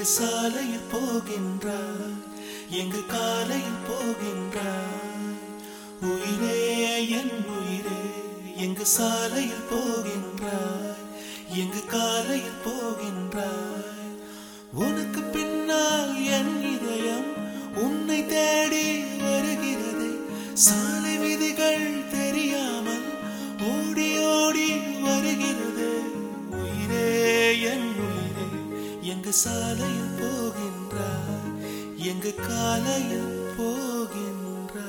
எங்கு சாலையில் போகின்றாய் எங்கு காலையில் போகின்றாய் உயிரே என் உயிரே எங்கு சாலையில் போகின்றாய் எங்கு காலையில் போகின்றாய் உனக்கு பின்னால் என் இதயம் உன்னை தேடி வருகிறது சாலை விதிகள் தெரியாமல் ஓடி ஓடி வருகிறது உயிரே என் உயிரே எங்கு சாலையில் போகின்றாய் எங்கு காலையில் போகின்றாய்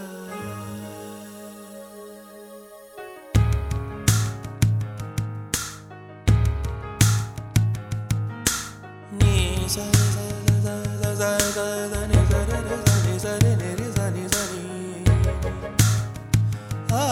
நீ ச ச ச ச ச ச ச நி ச ர ர ச நி ச ரி நி ரி ச நி ச நி. ஆ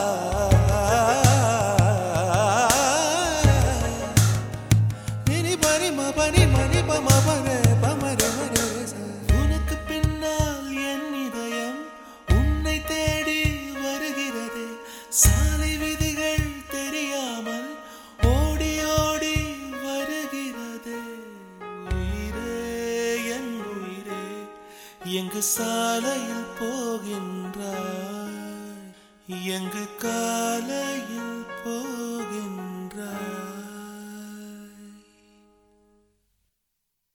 நி நி ப நி ம ப நி ம நி ப ம ப ரே ப ம ரே ம ரே ரே ச. உனக்கு பின்னால் என் இதயம் உன்னை தேடி வருகிறது சாலை விதிகள் தெரியாமல் ஓடி ஓடி வருகிறது உயிரே என் உயிரே எங்கு சாலையில் போகின்றாய் எங்கு காலையில் போகின்றாய்